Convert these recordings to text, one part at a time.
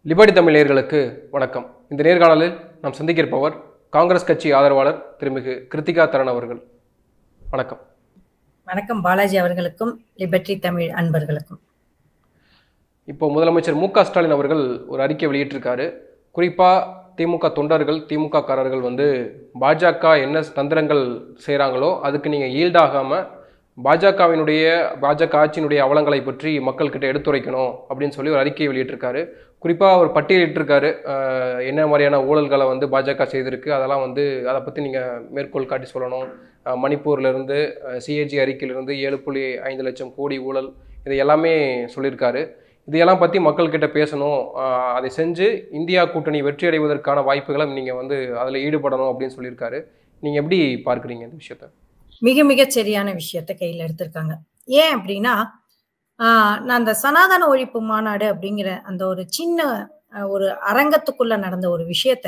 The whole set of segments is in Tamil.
லிபர்டி தமிழ் நேயர்களுக்கு வணக்கம் இந்த நேர்காணலில் நாம் சந்திக்க இருப்பவர் காங்கிரஸ் கட்சி ஆதரவாளர் திருமிகு கிருத்திகா தரன் அவர்கள் வணக்கம் வணக்கம் பாலாஜி அவர்களுக்கும் லிபர்டி தமிழ் அன்பர்களுக்கும் இப்போ முதலமைச்சர் மு க ஸ்டாலின் அவர்கள் ஒரு அறிக்கை வெளியிட்டிருக்காரு குறிப்பாக திமுக தொண்டர்கள் திமுக காரர்கள் வந்து பாஜக என்ன தந்திரங்கள் செய்கிறாங்களோ அதுக்கு நீங்கள் ஈல்டாகாமல் பாஜகவினுடைய பாஜக ஆட்சியினுடைய அவலங்களை பற்றி மக்கள்கிட்ட எடுத்துரைக்கணும் அப்படின்னு சொல்லி ஒரு அறிக்கையை வெளியிட்டிருக்காரு குறிப்பாக அவர் பட்டியலிட்டிருக்காரு அஹ், என்ன மாதிரியான ஊழல்களை வந்து பாஜக செய்திருக்கு அதெல்லாம் வந்து அதை பற்றி நீங்கள் மேற்கோள் காட்டி சொல்லணும் அஹ், மணிப்பூர்லேருந்து சிஏஜி அறிக்கையிலிருந்து ஏழு புள்ளி ஐந்து லட்சம் கோடி ஊழல் இது எல்லாமே சொல்லியிருக்காரு இதையெல்லாம் பற்றி மக்கள்கிட்ட பேசணும் அஹ், அதை செஞ்சு இந்தியா கூட்டணி வெற்றி அடைவதற்கான வாய்ப்புகளை நீங்கள் வந்து அதில் ஈடுபடணும் அப்படின்னு சொல்லியிருக்காரு நீங்கள் எப்படி பார்க்குறீங்க இந்த விஷயத்த மிக மிக சரியான விஷயத்த கையில் எடுத்திருக்காங்க ஏன் அப்படின்னா ஆஹ், நான் அந்த சனாதன ஒழிப்பு மாநாடு அப்படிங்கிற அந்த ஒரு சின்ன ஆஹ், ஒரு அரங்கத்துக்குள்ள நடந்த ஒரு விஷயத்த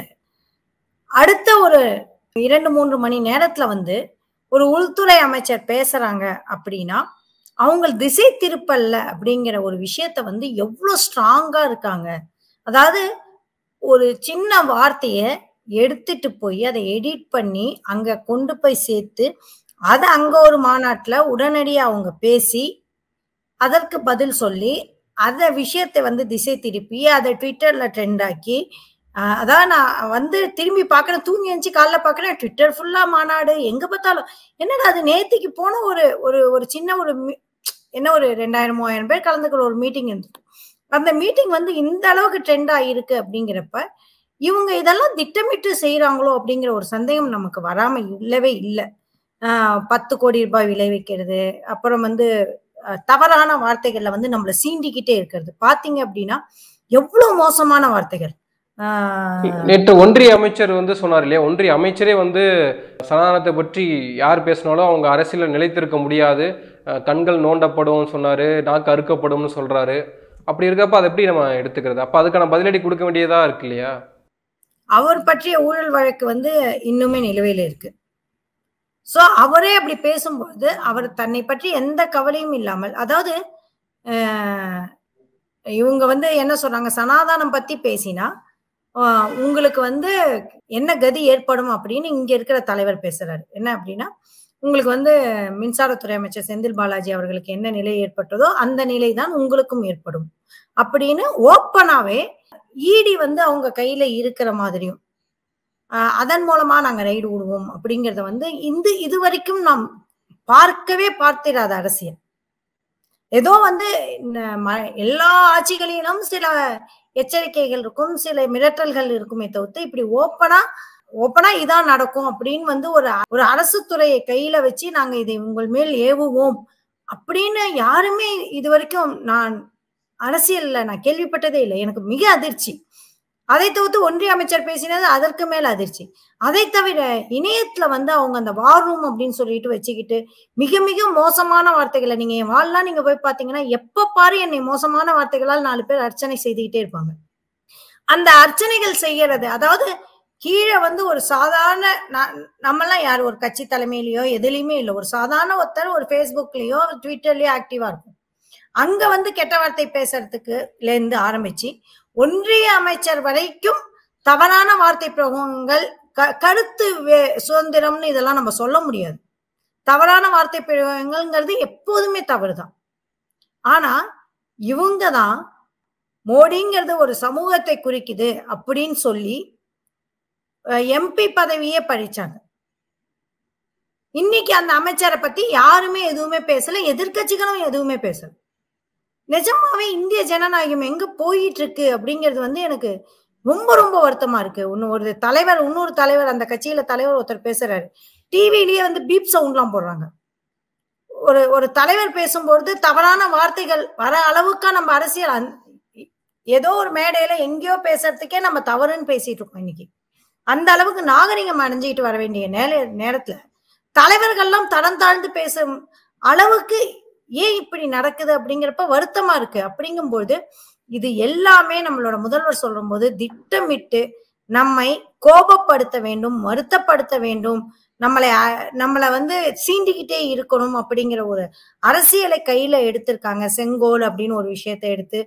அடுத்த ஒரு இரண்டு மூன்று மணி நேரத்துல வந்து ஒரு உள்துறை அமைச்சர் பேசுறாங்க அப்படின்னா அவங்க திசை திருப்பல்ல அப்படிங்கிற ஒரு விஷயத்த வந்து எவ்வளவு ஸ்ட்ராங்கா இருக்காங்க அதாவது ஒரு சின்ன வார்த்தைய எடுத்துட்டு போய் அதை எடிட் பண்ணி அங்க கொண்டு போய் சேர்த்து அதை அங்க ஒரு மாநாட்டுல உடனடியா அவங்க பேசி அதற்கு பதில் சொல்லி அத விஷயத்தை வந்து திசை திருப்பி அதை ட்விட்டர்ல ட்ரெண்ட் ஆக்கி ஆஹ் அதான் நான் வந்து திரும்பி பார்க்கறேன் தூங்கி எழுந்துச்சு காலைல பார்க்கறேன் ட்விட்டர் ஃபுல்லா மாநாடு எங்க பார்த்தாலும் என்னடா அது நேத்திக்கு போன ஒரு ஒரு ஒரு சின்ன ஒரு மீ- என்ன ஒரு ரெண்டாயிரம் மூவாயிரம் பேர் கலந்துக்கிற ஒரு மீட்டிங் இருந்தது அந்த மீட்டிங் வந்து இந்த அளவுக்கு ட்ரெண்ட் ஆகிருக்கு அப்படிங்கிறப்ப இவங்க இதெல்லாம் திட்டமிட்டு செய்றாங்களோ அப்படிங்கிற ஒரு சந்தேகம் நமக்கு வராம இல்லவே இல்லை பத்து கோடி ரூபாய் விளைவிக்கிறது அப்புறம் வந்து அஹ், தவறான வார்த்தைகள்ல வந்து நம்மள சீண்டிக்கிட்டே இருக்கிறது பாத்தீங்க அப்படின்னா எவ்வளவு மோசமான வார்த்தைகள் ஆஹ், நேற்று ஒன்றிய அமைச்சர் வந்து சொன்னார் இல்லையா ஒன்றிய அமைச்சரே வந்து சனாதனத்தை பற்றி யார் பேசினாலும் அவங்க அரசியலில் நிலைத்திருக்க முடியாது அஹ் கண்கள் நோண்டப்படும் சொன்னார் நாக்கு அறுக்கப்படும்னு சொல்கிறாரு அப்படி இருக்கப்ப அதை எப்படி நம்ம எடுத்துக்கிறது அப்போ அதுக்கான பதிலடி கொடுக்க வேண்டியதா இருக்கு இல்லையா அவர் பற்றிய ஊழல் வழக்கு வந்து இன்னுமே நிலுவையில் இருக்கு சோ அவரே அப்படி பேசும்போது அவர் தன்னை பற்றி எந்த கவலையும் இல்லாமல் அதாவது அஹ், இவங்க வந்து என்ன சொல்றாங்க சனாதானம் பத்தி பேசினா ஆஹ், உங்களுக்கு வந்து என்ன கதி ஏற்படும் அப்படின்னு இங்க இருக்கிற தலைவர் பேசுறாரு என்ன அப்படின்னா உங்களுக்கு வந்து மின்சாரத்துறை அமைச்சர் செந்தில் பாலாஜி அவர்களுக்கு என்ன நிலை ஏற்பட்டதோ அந்த நிலை தான் உங்களுக்கும் ஏற்படும் அப்படின்னு ஓப்பனாவே ஈடி வந்து அவங்க கையில இருக்கிற மாதிரியும் ஆஹ் அதன் மூலமா நாங்க ரைடு விடுவோம் அப்படிங்கறத வந்து இந்த இது வரைக்கும் நாம் பார்க்கவே பார்த்திராத அரசியல் ஏதோ வந்து இந்த ம- எல்லா ஆட்சிகளிலும் சில எச்சரிக்கைகள் இருக்கும் சில மிரட்டல்கள் இருக்குமே தவிர்த்து இப்படி ஓப்பனா ஓப்பனா இதான் நடக்கும் அப்படின்னு வந்து ஒரு ஒரு அரசு துறையை கையில வச்சு நாங்க இதை உங்கள் மேல் ஏவுவோம் அப்படின்னு யாருமே இது வரைக்கும் நான் அரசியல்ல நான் கேள்விப்பட்டதே இல்லை எனக்கு மிக அதிர்ச்சி அதை தவிர்த்து ஒன்றிய அமைச்சர் பேசினது அதற்கு மேல அதிர்ச்சி அதை தவிர இணையத்துல வந்து அவங்க அந்த வார் ரூம் அப்படின்னு சொல்லிட்டு வச்சுக்கிட்டு மிக மிக மோசமான வார்த்தைகளை நீங்க என் வாழ்லாம் நீங்க போய் பாத்தீங்கன்னா எப்ப பாரு என்னை மோசமான வார்த்தைகளால் நாலு பேர் அர்ச்சனை செய்துக்கிட்டே இருப்பாங்க அந்த அர்ச்சனைகள் செய்யறது அதாவது கீழே வந்து ஒரு சாதாரண ந- நம்மெல்லாம் யார் ஒரு கட்சி தலைமையிலயோ எதுலயுமே இல்லை ஒரு சாதாரண ஒருத்தர் ஒரு ஃபேஸ்புக்லயோ ட்விட்டர்லயோ ஆக்டிவா இருக்கும் அங்க வந்து கெட்ட வார்த்தை பேசுறதுக்கு இருந்து ஆரம்பிச்சு ஒன்றிய அமைச்சர் வரைக்கும் தவறான வார்த்தை பிரயோகங்கள் க- கருத்து வே- சுதந்திரம்னு இதெல்லாம் நம்ம சொல்ல முடியாது தவறான வார்த்தை பிரயோகங்கள்ங்கிறது எப்போதுமே தவறுதான் ஆனா இவங்க தான் மோடிங்கிறது ஒரு சமூகத்தை குறிக்குது அப்படின்னு சொல்லி எம்பி பதவியே பறிச்சாங்க இன்னைக்கு அந்த அமைச்சரை பத்தி யாருமே எதுவுமே பேசல எதிர்க்கட்சிகளும் எதுவுமே பேசல நிஜமாவே இந்திய ஜனநாயகம் எங்க போயிட்டு இருக்கு அப்படிங்கிறது வந்து எனக்கு ரொம்ப ரொம்ப வருத்தமா இருக்கு இன்னும் ஒரு தலைவர் இன்னொரு தலைவர் அந்த கட்சியில தலைவர் ஒருத்தர் பேசுறாரு டிவிலயே வந்து பீப் சவுண்ட்லாம் போடுறாங்க ஒரு ஒரு தலைவர் பேசும்பொழுது தவறான வார்த்தைகள் வர அளவுக்கா நம்ம அரசியல் அந்த- ஏதோ ஒரு மேடையில எங்கேயோ பேசுறதுக்கே நம்ம தவறுன்னு பேசிட்டு இருக்கோம் இன்னைக்கு அந்த அளவுக்கு நாகரிகம் அடைஞ்சுக்கிட்டு வர வேண்டிய நேர நேரத்துல தலைவர்கள்லாம் தடம் தாழ்ந்து பேசும் அளவுக்கு ஏன் இப்படி நடக்குது அப்படிங்கிறப்ப வருத்தமா இருக்கு அப்படிங்கும்போது இது எல்லாமே நம்மளோட முதல்வர் சொல்லும்போது திட்டமிட்டு நம்மை கோபப்படுத்த வேண்டும் வருத்தப்படுத்த வேண்டும் நம்மளை அ- நம்மளை வந்து சீண்டிக்கிட்டே இருக்கணும் அப்படிங்கிற ஒரு அரசியலை கையில எடுத்திருக்காங்க செங்கோல் அப்படின்னு ஒரு விஷயத்தை எடுத்து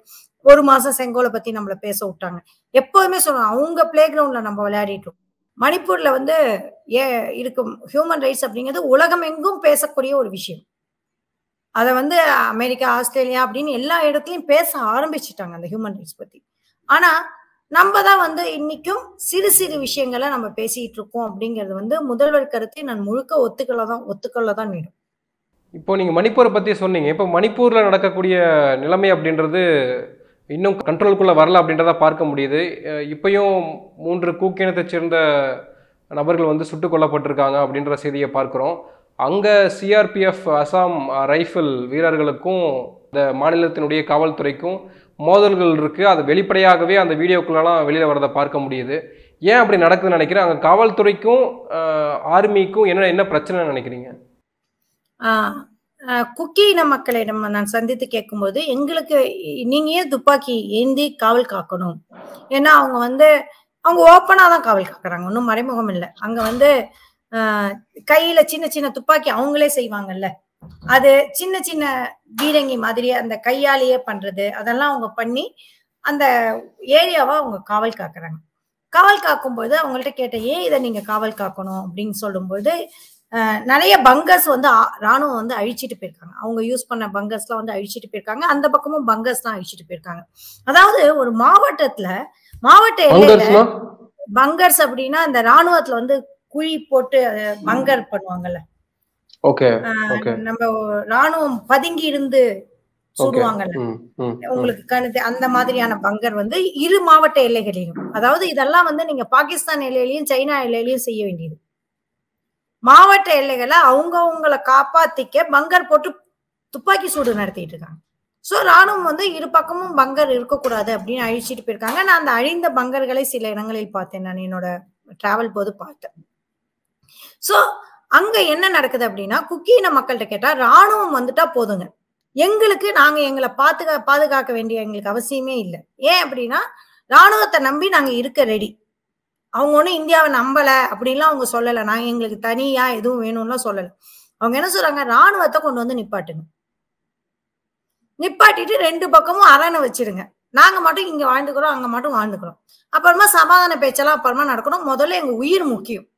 ஒரு மாசம் செங்கோலை பத்தி நம்மள பேச விட்டாங்க எப்போதுமே சொல்லுவாங்க அவங்க பிளே கிரவுண்ட்ல நம்ம விளையாடிட்டு இருக்கோம் மணிப்பூர்ல வந்து ஏ இருக்கும் ஹியூமன் ரைட்ஸ் அப்படிங்கிறது உலகம் எங்கும் பேசக்கூடிய ஒரு விஷயம் அதை வந்து அமெரிக்கா ஆஸ்திரேலியா அப்படின்னு எல்லா இடத்துலயும் பேச ஆரம்பிச்சுட்டாங்க அந்த ஹியூமன் ரைட்ஸ் பத்தி ஆனா நம்ம தான் வந்து இன்னைக்கும் சிறு சிறு விஷயங்களை நம்ம பேசிட்டு இருக்கோம் அப்படிங்கிறது வந்து முதல்வர் கருத்தை நான் முழுக்க ஒத்துக்கொள்ள தான் ஒத்துக்கொள்ள தான் வேண்டும் இப்போ நீங்க மணிப்பூரை பத்தி சொன்னீங்க இப்போ மணிப்பூர்ல நடக்கக்கூடிய நிலைமை அப்படின்றது இன்னும் கண்ட்ரோலுக்குள்ள வரல அப்படின்றத பார்க்க முடியுது அஹ் இப்பயும் மூன்று கூக்கினத்தைச் சேர்ந்த நபர்கள் வந்து சுட்டுக் கொல்லப்பட்டிருக்காங்க அப்படின்ற செய்தியை பார்க்கிறோம் அங்க சிஆர்பிஎஃப் அசாம் ரைஃபிள் வீரர்களுக்கும் இந்த மாநிலத்தினுடைய காவல்துறைக்கும் மோதல்கள் இருக்கு அது வெளிப்படையாகவே அந்த வீடியோக்குள்ளலாம் வெளியில வரதை பார்க்க முடியுது ஏன் அப்படி நடக்குதுன்னு நினைக்கிறேன் அங்க காவல்துறைக்கும் ஆர்மிக்கும் என்ன என்ன பிரச்சனை நினைக்கிறீங்க ஆஹ் ஆஹ் குக்கி இன மக்களிடம் நான் சந்தித்து கேட்கும்போது எங்களுக்கு நீங்க ஏன் துப்பாக்கி ஏந்தி காவல் காக்கணும் ஏன்னா அவங்க வந்து அவங்க ஓப்பனா தான் காவல் காக்குறாங்க ஒன்றும் மறைமுகம் இல்லை அங்க வந்து ஆஹ் கையில சின்ன சின்ன துப்பாக்கி அவங்களே செய்வாங்கல்ல அது சின்ன சின்ன பீரங்கி மாதிரி அந்த கையாலேயே பண்றது அதெல்லாம் அவங்க பண்ணி அந்த ஏரியாவை அவங்க காவல் காக்குறாங்க காவல் காக்கும்போது அவங்கள்ட்ட கேட்டேன் ஏன் இதை நீங்க காவல் காக்கணும் அப்படின்னு சொல்லும்போது அஹ் நிறைய பங்கர்ஸ் வந்து ஆ- ராணுவம் வந்து அழிச்சிட்டு போயிருக்காங்க அவங்க யூஸ் பண்ண பங்கர்ஸ்லாம் வந்து அழிச்சிட்டு போயிருக்காங்க அந்த பக்கமும் பங்கர்ஸ் தான் அழிச்சிட்டு போயிருக்காங்க அதாவது ஒரு மாவட்டத்துல மாவட்ட எல்லையில பங்கர்ஸ்னா பங்கர்ஸ் அப்படின்னா அந்த ராணுவத்துல வந்து குழி போட்டு அஹ், பங்கர் பண்ணுவாங்கல்ல ஓகே அஹ், ஓகே நம்ம ராணுவம் பதுங்கி இருந்து சுடுவாங்கல்ல ம் ம் ம். உங்களுக்கு கணுது அந்த மாதிரியான பங்கர் வந்து இரு மாவட்ட எல்லைகளிலும் அதாவது இதெல்லாம் வந்து நீங்க பாகிஸ்தான் எல்லையிலையும் சைனா எல்லையிலையும் செய்ய வேண்டியது மாவட்ட எல்லைகளை அவங்கவங்களை காப்பாத்திக்க பங்கர் போட்டு துப்பாக்கி சூடு நடத்திட்டு இருக்காங்க சோ ராணுவம் வந்து இரு பக்கமும் பங்கர் இருக்கக்கூடாது அப்படின்னு அழிச்சிட்டு போயிருக்காங்க நான் அந்த அழிந்த பங்கர்களை சில இடங்களில் பார்த்தேன் நான் என்னோட டிராவல் போது பார்த்தேன் சோ அங்க என்ன நடக்குது அப்படின்னா குக்கீன மக்கள்கிட்ட கேட்டா ராணுவம் வந்துட்டா போதுங்க எங்களுக்கு நாங்க எங்களை பாத்துக்க பாதுகாக்க வேண்டிய எங்களுக்கு அவசியமே இல்லை ஏன் அப்படின்னா ராணுவத்தை நம்பி நாங்க இருக்க ரெடி அவங்க ஒண்ணும் இந்தியாவை நம்பல அப்படின்லாம் அவங்க சொல்லல நாங்க எங்களுக்கு தனியா எதுவும் வேணும்லாம் சொல்லல அவங்க என்ன சொல்றாங்க ராணுவத்தை கொண்டு வந்து நிப்பாட்டுங்க நிப்பாட்டிட்டு ரெண்டு பக்கமும் அரணை வச்சிருங்க நாங்க மட்டும் இங்க வாழ்ந்துக்கிறோம் அங்க மட்டும் வாழ்ந்துக்கிறோம் அப்புறமா சமாதான பேச்செல்லாம் அப்புறமா நடக்கணும் முதல்ல எங்க உயிர் முக்கியம்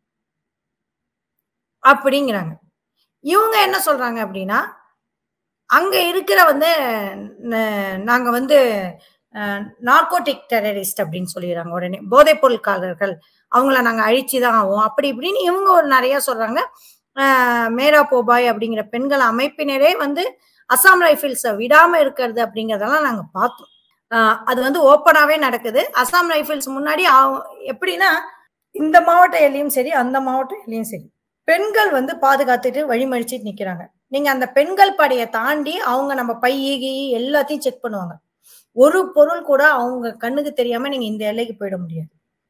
அப்படிங்கிறாங்க இவங்க என்ன சொல்றாங்க அப்படின்னா அங்க இருக்கிற வந்து ந- நாங்க வந்து நார்கோட்டிக் டெரரிஸ்ட் அப்படின்னு சொல்லிடுறாங்க உடனே போதைப் பொருட்காரர்கள் அவங்கள நாங்க அழிச்சுதான் ஆவோம் அப்படி இப்படின்னு இவங்க ஒரு நிறைய சொல்றாங்க அஹ் மேரா போபாய் அப்படிங்கிற பெண்கள் அமைப்பினரே வந்து அசாம் ரைஃபிள்ஸை விடாம இருக்கிறது அப்படிங்கறதெல்லாம் நாங்க பார்த்தோம் அஹ் அது வந்து ஓப்பனாவே நடக்குது அசாம் ரைஃபிள்ஸ் முன்னாடி அவ- எப்படின்னா இந்த மாவட்ட எல்லையும் சரி அந்த மாவட்ட எல்லையும் சரி பெண்கள் வந்து பாதுகாத்துட்டு வழிமறிச்சிட்டு நிக்கிறாங்க நீங்க அந்த பெண்கள் படையை தாண்டி அவங்க நம்ம பை கீ எல்லாத்தையும் செக் பண்ணுவாங்க ஒரு பொருள் கூட அவங்க கண்ணுக்கு தெரியாம நீங்க இந்த எல்லைக்கு போயிட முடியாது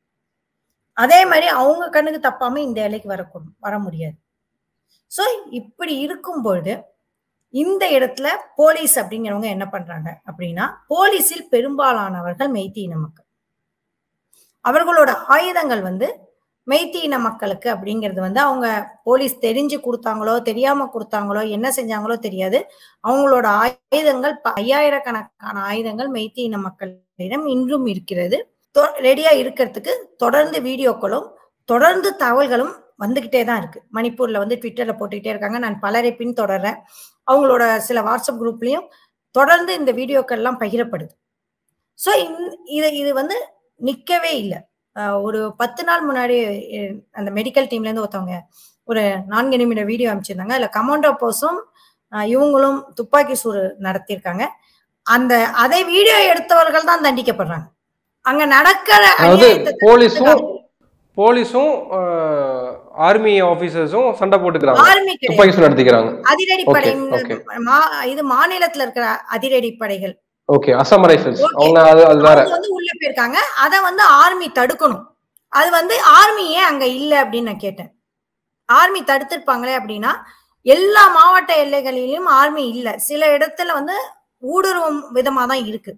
அதே மாதிரி அவங்க கண்ணுக்கு தப்பாம இந்த எல்லைக்கு வரக்கூடும் வர முடியாது சோ இப்படி இருக்கும் பொழுது இந்த இடத்துல போலீஸ் அப்படிங்கிறவங்க என்ன பண்றாங்க அப்படின்னா போலீஸில் பெரும்பாலானவர்கள் மெய்த்தி இன மக்கள் அவர்களோட ஆயுதங்கள் வந்து மெய்த்தி இன மக்களுக்கு அப்படிங்கிறது வந்து அவங்க போலீஸ் தெரிஞ்சு கொடுத்தாங்களோ தெரியாம கொடுத்தாங்களோ என்ன செஞ்சாங்களோ தெரியாது அவங்களோட ஆயுதங்கள் ப- ஐயாயிரக்கணக்கான ஆயுதங்கள் மெய்த்தி இன மக்களிடம் இன்றும் இருக்கிறது ரெடியா இருக்கிறதுக்கு தொடர்ந்து வீடியோக்களும் தொடர்ந்து தகவல்களும் வந்துகிட்டே தான் இருக்கு மணிப்பூர்ல வந்து ட்விட்டர்ல போட்டுக்கிட்டே இருக்காங்க நான் பலரை பின்தொடர்றேன் அவங்களோட சில வாட்ஸ்அப் குரூப்லயும் தொடர்ந்து இந்த வீடியோக்கள் எல்லாம் பகிரப்படுது ஸோ இது இது வந்து நிக்கவே இல்லை ஒரு பத்து நாள் முன்னாடி அஹ், அந்த மெடிக்கல் டீம்ல இருந்து ஒருத்தவங்க ஒரு நான்கு நிமிட வீடியோ அனுப்பிச்சிருந்தாங்க அதுல கமாண்டோ போஸும் அஹ், இவங்களும் துப்பாக்கி சூடு நடத்தியிருக்காங்க அந்த அதை வீடியோ எடுத்தவர்கள் தான் தண்டிக்கப்படுறாங்க அங்க நடக்கிற அதாவது அநியாயத்தை போலீஸும் போலீஸும் ஆர்மி ஆபீசர்ஸும் சண்டை போட்டுக்கிறாங்க ஆர்மி கிடையாது துப்பாக்கி சூடு நடத்திக்கிறாங்க அதிரடி Okay, படை okay. மா- இது மாநிலத்துல இருக்கிற அதிரடி படைகள் ஓகே அசாம் ரைஃபிள்ஸ் Okay. அவங்க அது அது வேற அவங்க வந்து உள்ள போயிருக்காங்க அத வந்து ஆர்மி தடுக்கணும் அது வந்து ஆர்மி ஏன் அங்க இல்ல அப்படின்னு நான் கேட்டேன் ஆர்மி தடுத்திருப்பாங்களே அப்படின்னா எல்லா மாவட்ட எல்லைகளிலும் ஆர்மி இல்ல சில இடத்துல வந்து ஊடுருவும் விதமா தான் இருக்கு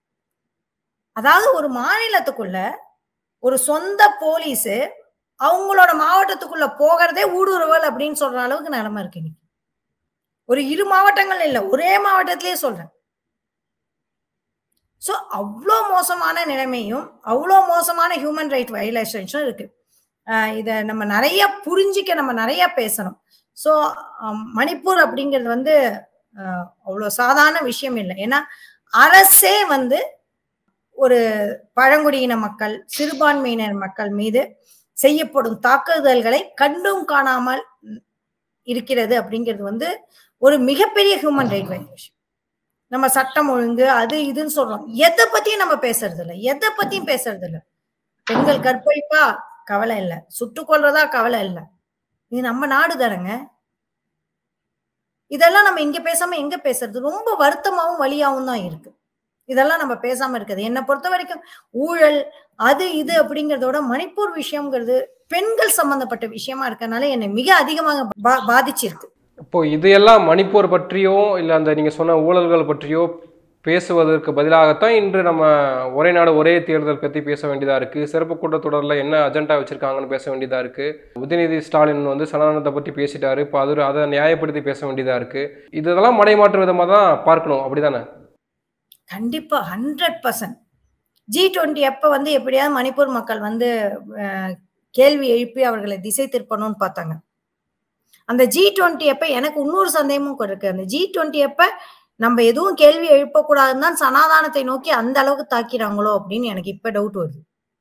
அதாவது ஒரு மாநிலத்துக்குள்ள ஒரு சொந்த போலீஸ் அவங்களோட மாவட்டத்துக்குள்ள போகிறதே ஊடுருவல் அப்படின்னு சொல்ற அளவுக்கு நிலைமை இருக்கு இன்னைக்கு ஒரு இரு மாவட்டங்கள் இல்ல ஒரே மாவட்டத்திலேயே சொல்றேன் ஸோ அவ்வளோ மோசமான நிலைமையும் அவ்வளோ மோசமான ஹியூமன் ரைட் வயலேஷன்ஸும் இருக்கு ஆஹ் இதை நம்ம நிறைய புரிஞ்சிக்க நம்ம நிறைய பேசணும் ஸோ மணிப்பூர் அப்படிங்கிறது வந்து ஆஹ் அவ்வளோ சாதாரண விஷயம் இல்லை ஏன்னா அரசே வந்து ஒரு பழங்குடியின மக்கள் சிறுபான்மையினர் மக்கள் மீது செய்யப்படும் தாக்குதல்களை கண்டும் காணாமல் இருக்கிறது அப்படிங்கிறது வந்து ஒரு மிகப்பெரிய ஹியூமன் ரைட் வயலேஷன் நம்ம சட்டம் ஒழுங்கு அது இதுன்னு சொல்றோம் எதை பத்தியும் நம்ம பேசுறது இல்லை எதை பத்தியும் பேசுறது இல்லை பெண்கள் கற்பழிப்பா கவலை இல்லை சுட்டுக் கொல்றதா கவலை இல்லை இது நம்ம நாடு தானங்க இதெல்லாம் நம்ம இங்க பேசாம எங்க பேசுறது ரொம்ப வருத்தமாவும் வழியாவும் தான் இருக்கு இதெல்லாம் நம்ம பேசாம இருக்குது என்னை பொறுத்த வரைக்கும் ஊழல் அது இது அப்படிங்கறதோட மணிப்பூர் விஷயம்ங்கிறது பெண்கள் சம்பந்தப்பட்ட விஷயமா இருக்கனால என்னை மிக அதிகமாக பா- பாதிச்சிருக்கு இப்போ இதையெல்லாம் மணிப்பூர் பற்றியோ இல்லை அந்த நீங்கள் சொன்ன ஊழல்கள் பற்றியோ பேசுவதற்கு பதிலாகத்தான் இன்று நம்ம ஒரே நாடு ஒரே தேர்தல் பற்றி பேச வேண்டியதாக இருக்குது சிறப்பு கூட்டத்தொடரில் என்ன அஜெண்டா வச்சுருக்காங்கன்னு பேச வேண்டியதாக இருக்குது உதயநிதி ஸ்டாலின் வந்து சனாதனத்தை பற்றி பேசிட்டாரு இப்போ அது அதை நியாயப்படுத்தி பேச வேண்டியதாக இருக்குது இதெல்லாம் மடைமாற்று விதமாக தான் பார்க்கணும் அப்படிதானே கண்டிப்பா ஹண்ட்ரட் பர்சன்ட் ஜி டுவெண்ட்டி எப்ப வந்து எப்படியாவது மணிப்பூர் மக்கள் வந்து அஹ், கேள்வி எழுப்பி அவர்களை திசை திருப்பணும்னு பார்த்தாங்க அந்த ஜி டுவெண்ட்டி எப்ப எனக்கு இன்னொரு சந்தேகமும் கூட இருக்கு அந்த ஜி டுவெண்ட்டி எப்ப நம்ம எதுவும் கேள்வி எழுப்பக்கூடாதுன்னு தான் சனாதானத்தை நோக்கி அந்த அளவுக்கு தாக்கிறாங்களோ அப்படின்னு எனக்கு இப்ப டவுட் வருது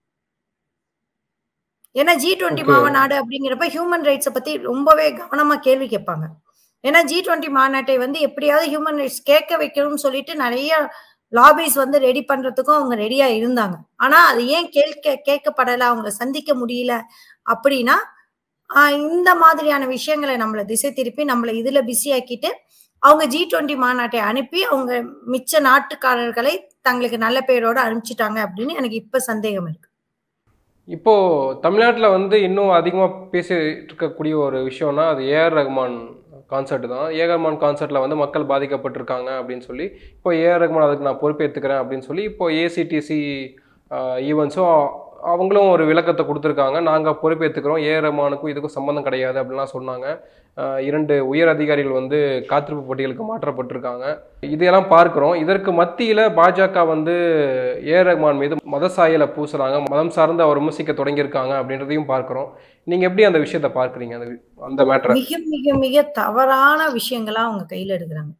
ஏன்னா ஜி டுவெண்ட்டி Okay. மாநாடு அப்படிங்கிறப்ப ஹியூமன் ரைட்ஸை பத்தி ரொம்பவே கவனமா கேள்வி கேட்பாங்க ஏன்னா ஜி டுவெண்ட்டி மாநாட்டை வந்து எப்படியாவது ஹியூமன் ரைட்ஸ் கேட்க வைக்கணும்னு சொல்லிட்டு நிறைய லாபிஸ் வந்து ரெடி பண்றதுக்கும் அவங்க ரெடியா இருந்தாங்க ஆனா அது ஏன் கேட்க கேட்கப்படல அவங்கள சந்திக்க முடியல அப்படின்னா ஆஹ் இந்த மாதிரியான விஷயங்களை நம்மளை திசை திருப்பி நம்மளை இதுல பிஸி ஆக்கிட்டு அவங்க ஜி டுவெண்ட்டி மாநாட்டை அனுப்பி அவங்க மிச்ச நாட்டுக்காரர்களை தங்களுக்கு நல்ல பேரோட அனுப்பிச்சிட்டாங்க அப்படின்னு எனக்கு இப்ப சந்தேகம் இருக்கு இப்போ தமிழ்நாட்டில் வந்து இன்னும் அதிகமாக பேசிட்டு இருக்கக்கூடிய ஒரு விஷயம்னா அது ஏஆர் ரஹ்மான் கான்சர்ட் தான் ஏஆர் ரஹ்மான் கான்சர்ட்டில் வந்து மக்கள் பாதிக்கப்பட்டிருக்காங்க அப்படின்னு சொல்லி இப்போ ஏஆர் ரஹ்மான் அதுக்கு நான் பொறுப்பேற்றுக்கிறேன் அப்படின்னு சொல்லி இப்போ ஏசிடிசி ஈவெண்ட்ஸும் அவங்களும் ஒரு விளக்கத்தை கொடுத்துருக்காங்க நாங்கள் பொறுப்பேற்றுக்கிறோம் ஏஆர் ரஹ்மானுக்கும் இதுக்கும் சம்மந்தம் கிடையாது அப்படின்லாம் சொன்னாங்க ஆஹ் இரண்டு உயர் அதிகாரிகள் வந்து காத்திருப்பு பட்டியலுக்கு மாற்றப்பட்டிருக்காங்க இதையெல்லாம் பார்க்குறோம் இதற்கு மத்தியில் பாஜக வந்து ஏஆர் ரஹ்மான் மீது மத சாயலை பூசுறாங்க மதம் சார்ந்து அவர் விமர்சிக்க தொடங்கியிருக்காங்க அப்படின்றதையும் பார்க்குறோம் நீங்கள் எப்படி அந்த விஷயத்தை பார்க்குறீங்க அந்த வி- அந்த மேட்டரை மிக மிக மிக தவறான விஷயங்களா அவங்க கையில எடுக்கிறாங்க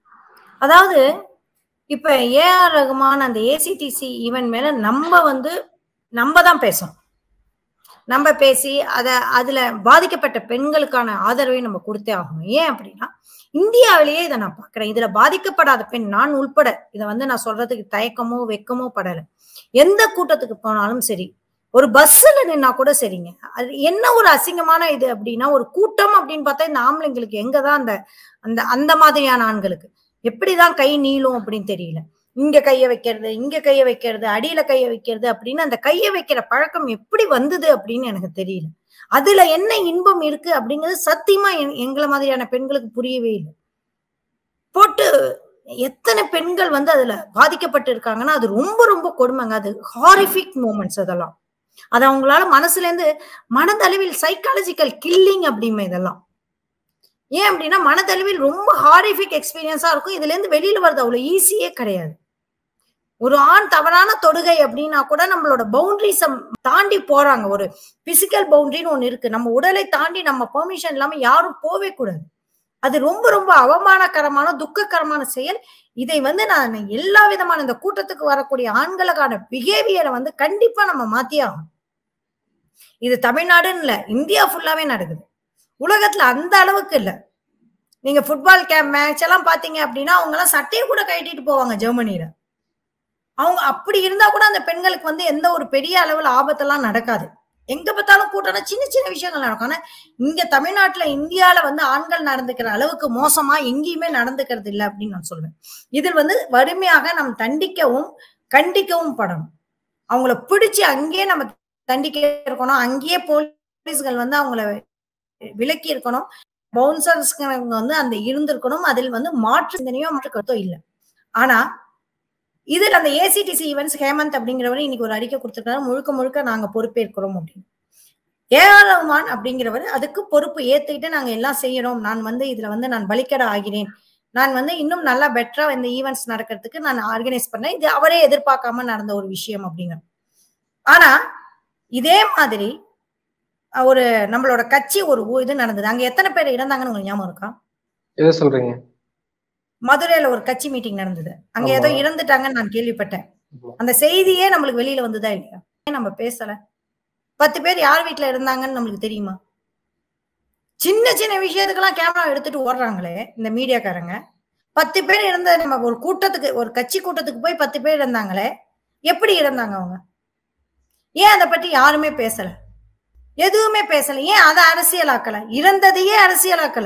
அதாவது இப்ப ஏஆர் ரகுமான் அந்த ஏசிடிசி ஈவென்ட் மேல நம்ம வந்து நம்ம தான் பேசணும் நம்ம பேசி அத அதுல பாதிக்கப்பட்ட பெண்களுக்கான ஆதரவை நம்ம கொடுத்தே ஆகணும் ஏன் அப்படின்னா இந்தியாவிலேயே இதை நான் பாக்குறேன் இதுல பாதிக்கப்படாத பெண் நான் உள்பட இதை வந்து நான் சொல்றதுக்கு தயக்கமோ வெக்கமோ படல எந்த கூட்டத்துக்கு போனாலும் சரி ஒரு பஸ்ஸுல நின்னா கூட சரிங்க அது என்ன ஒரு அசிங்கமான இது அப்படின்னா ஒரு கூட்டம் அப்படின்னு பார்த்தா இந்த ஆம்பளைங்களுக்கு எங்கதான் அந்த அந்த அந்த மாதிரியான ஆண்களுக்கு எப்படிதான் கை நீளும் அப்படின்னு தெரியல இங்க கைய வைக்கிறது இங்க கைய வைக்கிறது அடியில கைய வைக்கிறது அப்படின்னு அந்த கைய வைக்கிற பழக்கம் எப்படி வந்தது அப்படின்னு எனக்கு தெரியல அதுல என்ன இன்பம் இருக்கு அப்படிங்கிறது சத்தியமா எ- எங்களை மாதிரியான பெண்களுக்கு புரியவே இல்லை போட்டு எத்தனை பெண்கள் வந்து அதுல பாதிக்கப்பட்டு இருக்காங்கன்னா அது ரொம்ப ரொம்ப கொடுமைங்க அது ஹாரிஃபிக் மூமெண்ட்ஸ் அதெல்லாம் அது அவங்களால மனசுல இருந்து மனதளவில் சைக்காலஜிக்கல் கில்லிங் அப்படிமே இதெல்லாம் ஏன் அப்படின்னா மனதளவில் ரொம்ப ஹாரிஃபிக் எக்ஸ்பீரியன்ஸா இருக்கும் இதுல இருந்து வெளியில வர்றது அவ்வளவு ஈஸியே கிடையாது ஒரு ஆண் தவறான தொடுகை அப்படின்னா கூட நம்மளோட பவுண்டரிஸ தாண்டி போறாங்க ஒரு பிசிக்கல் பவுண்டரின்னு ஒண்ணு இருக்கு நம்ம உடலை தாண்டி நம்ம பெர்மிஷன் இல்லாம யாரும் போவே கூடாது அது ரொம்ப ரொம்ப அவமானகரமான துக்ககரமான செயல் இதை வந்து நான் எல்லா விதமான இந்த கூட்டத்துக்கு வரக்கூடிய ஆண்களுக்கான பிஹேவியரை வந்து கண்டிப்பா நம்ம மாத்தியே ஆகணும் இது தமிழ்நாடுன்னு இல்ல இந்தியா ஃபுல்லாவே நடக்குது உலகத்துல அந்த அளவுக்கு இல்ல நீங்க ஃபுட்பால் கேம் மேட்ச் எல்லாம் பாத்தீங்க அப்படின்னா அவங்க எல்லாம் சட்டையை கூட கட்டிட்டு போவாங்க ஜெர்மனில அவங்க அப்படி இருந்தா கூட அந்த பெண்களுக்கு வந்து எந்த ஒரு பெரிய அளவுல ஆபத்தெல்லாம் நடக்காது எங்க பார்த்தாலும் கூட்டம்னா சின்ன சின்ன விஷயங்கள் நடக்கும் ஆனா இங்க தமிழ்நாட்டுல இந்தியால வந்து ஆண்கள் நடந்துக்கிற அளவுக்கு மோசமா எங்கேயுமே நடந்துக்கிறது இல்லை அப்படின்னு நான் சொல்லுவேன் இதில் வந்து வறுமையாக நம்ம தண்டிக்கவும் கண்டிக்கவும் படணும் அவங்கள பிடிச்சு அங்கேயே நம்ம தண்டிக்க இருக்கணும் அங்கேயே போலீஸ்கள் வந்து அவங்கள விலக்கி இருக்கணும் பவுன்சர்ஸ்க்கு வந்து அந்த இருந்திருக்கணும் அதில் வந்து மாற்று சிந்தனையோ மாற்று கருத்தோ இல்லை ஆனா இதுல அந்த ஏசிடிசி ஈவெண்ட்ஸ் ஹேமந்த் அப்படிங்கிறவர் இன்னைக்கு ஒரு அறிக்கை கொடுத்திருக்காரு முழுக்க முழுக்க நாங்க பொறுப்பேற்கிறோம் அப்படின்னு ஏஆர் ரஹ்மான் அப்படிங்கிறவர் அதுக்கு பொறுப்பு ஏத்துக்கிட்டு நாங்க எல்லாம் செய்யறோம் நான் வந்து இதுல வந்து நான் பலிக்கடா ஆகிறேன் நான் வந்து இன்னும் நல்லா பெட்டரா இந்த ஈவெண்ட்ஸ் நடக்கிறதுக்கு நான் ஆர்கனைஸ் பண்ணேன் இது அவரே எதிர்பார்க்காம நடந்த ஒரு விஷயம் அப்படிங்க ஆனா இதே மாதிரி அஹ், ஒரு நம்மளோட கட்சி ஒரு ஊ- இது நடந்தது அங்க எத்தனை பேர் இறந்தாங்கன்னு உங்களுக்கு ஞாபகம் இருக்கா எதை சொல்றீங்க மதுரையில ஒரு கட்சி மீட்டிங் நடந்தது அங்க ஏதோ ஆமா. இறந்துட்டாங்கன்னு நான் கேள்விப்பட்டேன் ஆமா. அந்த செய்தியே நம்மளுக்கு வெளியில வந்ததா இல்லையா ஏன் நம்ம பேசல பத்து பேர் யார் வீட்ல இருந்தாங்கன்னு நம்மளுக்கு தெரியுமா சின்ன சின்ன விஷயத்துக்கெல்லாம் கேமரா எடுத்துட்டு ஓடுறாங்களே இந்த மீடியாக்காரங்க பத்து பேர் இருந்த நம்ம ஒரு கூட்டத்துக்கு ஒரு கட்சி கூட்டத்துக்கு போய் பத்து பேர் இருந்தாங்களே எப்படி இருந்தாங்க அவங்க ஏன் அதை பத்தி யாருமே பேசல எதுவுமே பேசல ஏன் அதை அரசியலாக்கல இறந்ததையே அரசியலாக்கல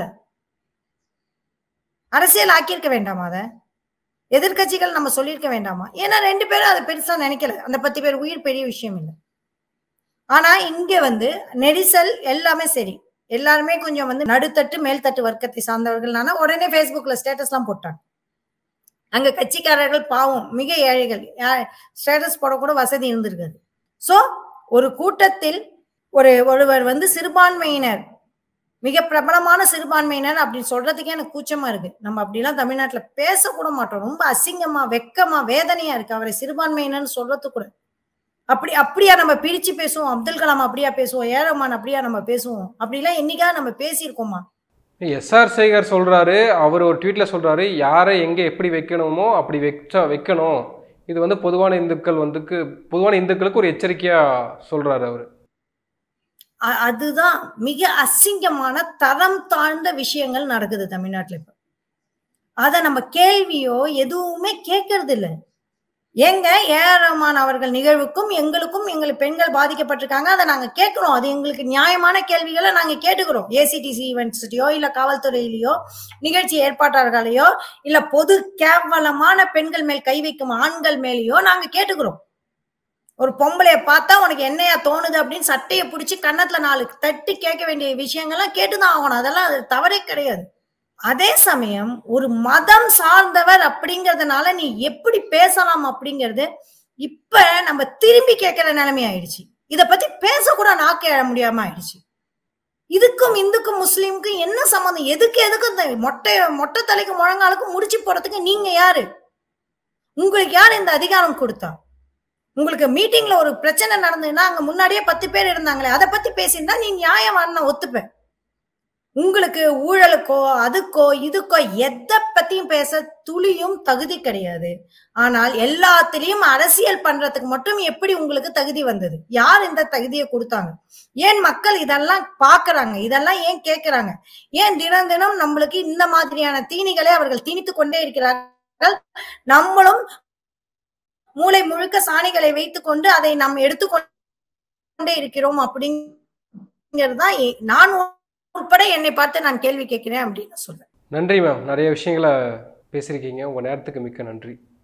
அரசியல் ஆக்கியிருக்க வேண்டாமா அதை எதிர்க்கட்சிகள் நம்ம சொல்லியிருக்க வேண்டாமா ஏன்னா ரெண்டு பேரும் அதை பெருசா நினைக்கல அந்த பத்து பேர் உயிர் பெரிய விஷயம் இல்லை ஆனா இங்க வந்து நெரிசல் எல்லாமே சரி எல்லாருமே கொஞ்சம் வந்து நடுத்தட்டு மேல்தட்டு வர்க்கத்தை சார்ந்தவர்கள்னால உடனே ஃபேஸ்புக்ல ஸ்டேட்டஸ் எல்லாம் போட்டாங்க அங்க கட்சிக்காரர்கள் பாவம் மிக ஏழைகள் ஸ்டேட்டஸ் போடக்கூட வசதி இருந்திருக்காது சோ ஒரு கூட்டத்தில் ஒரு ஒருவர் வந்து சிறுபான்மையினர் மிக பிரபலமான சிறுபான்மையினர் அப்படின்னு சொல்றதுக்கே எனக்கு கூச்சமா இருக்கு நம்ம அப்படிலாம் தமிழ்நாட்டுல பேசக்கூட மாட்டோம் ரொம்ப அசிங்கமா வெக்கமா வேதனையா இருக்கு அவரை சிறுபான்மையினர்னு சொல்றது கூட அப்படி அப்படியா நம்ம பிரிச்சு பேசுவோம் அப்துல் கலாம் அப்படியா பேசுவோம் ஏரமான் அப்படியா நம்ம பேசுவோம் அப்படிலாம் என்னைக்கா நம்ம பேசியிருக்கோமா எஸ்ஆர் சேகர் சொல்றாரு அவர் ஒரு ட்வீட்ல சொல்றாரு யாரை எங்க எப்படி வைக்கணுமோ அப்படி வச்சா வைக்கணும் இது வந்து பொதுவான இந்துக்கள் வந்துக்கு பொதுவான இந்துக்களுக்கு ஒரு எச்சரிக்கையா சொல்றாரு அவர் அ- அதுதான் மிக அசிங்கமான தரம் தாழ்ந்த விஷயங்கள் நடக்குது தமிழ்நாட்டுல இப்ப அத நம்ம கேள்வியோ எதுவுமே கேட்கறது இல்ல ஏங்க ஏஆர் ரஹ்மான் அவர்கள் நிகழ்வுக்கும் எங்களுக்கும் எங்கள் பெண்கள் பாதிக்கப்பட்டிருக்காங்க அதை நாங்க கேட்கிறோம் அது எங்களுக்கு நியாயமான கேள்விகளை நாங்க கேட்டுக்கிறோம் ஏசிடிசி ஈவெண்ட்ஸ்லயோ இல்ல காவல்துறையிலயோ நிகழ்ச்சி ஏற்பாட்டாளர்களையோ இல்ல பொது கேவலமான பெண்கள் மேல் கை வைக்கும் ஆண்கள் மேலேயோ நாங்க கேட்டுக்கிறோம் ஒரு பொம்பளைய பார்த்தா உனக்கு என்னையா தோணுது அப்படின்னு சட்டையை பிடிச்சி கன்னத்துல நாலு தட்டி கேட்க வேண்டிய விஷயங்கள்லாம் கேட்டுதான் ஆகணும் அதெல்லாம் அது தவறே கிடையாது அதே சமயம் ஒரு மதம் சார்ந்தவர் அப்படிங்கறதுனால நீ எப்படி பேசலாம் அப்படிங்கிறது இப்ப நம்ம திரும்பி கேட்கிற நிலைமை ஆயிடுச்சு இத பத்தி பேசக்கூட நாக்கு எழ முடியாம ஆயிடுச்சு இதுக்கும் இந்துக்கும் முஸ்லீமுக்கும் என்ன சம்மந்தம் எதுக்கு எதுக்கு இந்த மொட்டை மொட்டை தலைக்கு முழங்காலுக்கு முடிச்சு போறதுக்கு நீங்க யாரு உங்களுக்கு யார் இந்த அதிகாரம் கொடுத்தா உங்களுக்கு மீட்டிங்ல ஒரு பிரச்சனை நடந்ததுன்னா அங்க முன்னாடியே பத்து பேர் இருந்தாங்களே அதை பத்தி பேசியிருந்தா நீ நியாயமான ஒத்துப்ப உங்களுக்கு ஊழலுக்கோ அதுக்கோ இதுக்கோ எதை பத்தியும் பேச துளியும் தகுதி கிடையாது ஆனால் எல்லாத்திலையும் அரசியல் பண்றதுக்கு மட்டும் எப்படி உங்களுக்கு தகுதி வந்தது யார் இந்த தகுதியை கொடுத்தாங்க ஏன் மக்கள் இதெல்லாம் பாக்குறாங்க இதெல்லாம் ஏன் கேட்கிறாங்க ஏன் தினம் தினம் நம்மளுக்கு இந்த மாதிரியான தீனிகளை அவர்கள் திணித்து கொண்டே இருக்கிறார்கள் நம்மளும் மூளை முழுக்க சாணிகளை வைத்துக் கொண்டு அதை நாம் எடுத்துக்கொண்டே இருக்கிறோம் அப்படிங்கிறதுதான் எ- நான் உட்பட என்னை பார்த்து நான் கேள்வி கேட்கிறேன் அப்படின்னு சொல்றேன் நன்றி மேம் நிறைய விஷயங்களை பேசியிருக்கீங்க உங்க நேரத்துக்கு மிக்க நன்றி